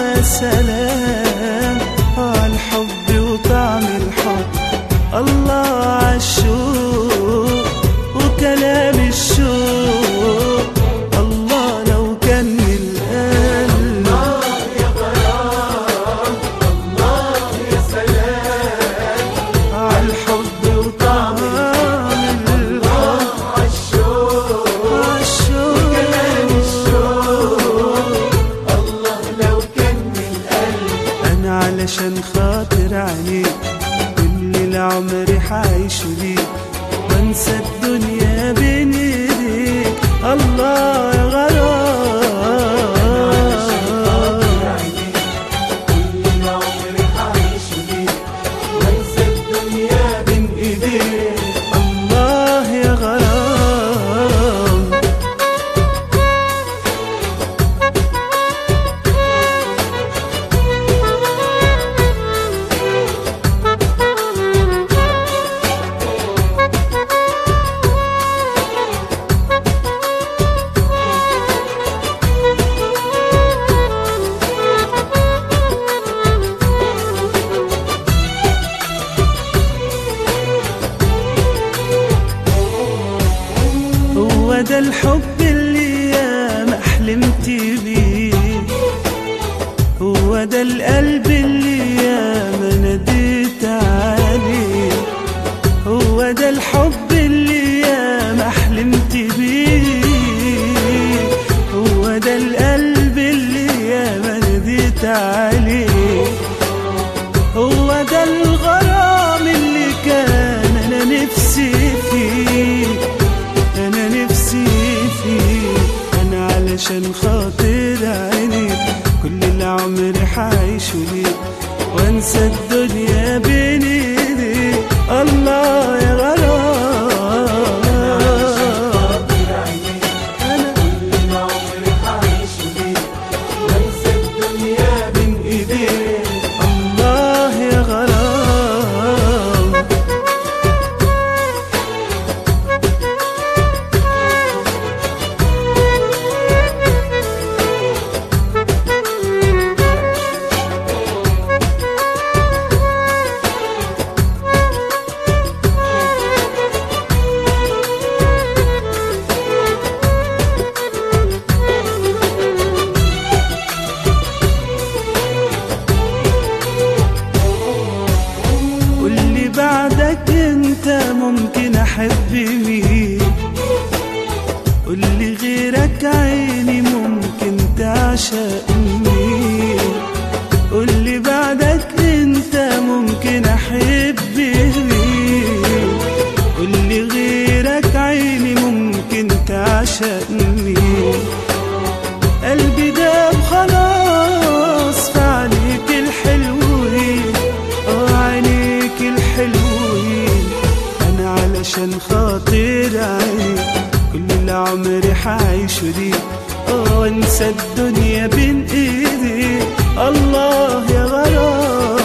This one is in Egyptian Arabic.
يا سلام على الحب وطعم الحب الله عالشوق وكلام الشوق الله لو كان من القلب عالحب وطعم الحب عالشوق انا علشان خاطر عليك كل العمر حعيش ليك وانسى الدنيا بين ايديك الله يا غرام بين ايديك الله يا غرام هو ده الحب اللي يا ما حلمت بيه هو ده القلب اللي يا ما ناديت عليه هو ده الحب اللي يا ما حلمت بيه هو ده القلب اللي يا ما ناديت عليه هو ده الغرام اللي كان انا نفسي فيه انا نفسي فيه انا علشان خاطر عيني كل العمر حعيش ليك وانسى الدنيا بين ايدي الله يا غرام انا بين ايديك الله يا غرام قول لي بعدك انت ممكن احب مين قول لي غيرك عيني ممكن تعشق مين قول لي بعدك انت ممكن احب مين قول لي غيرك عيني ممكن تعشق مين قلبي داب خلاص في عينيك الحلوين اه عينيك الحلوين انا علشان خاطر عينيك كل العمر حعيش ليك اه وانسى الدنيا بين ايديك الله يا غرام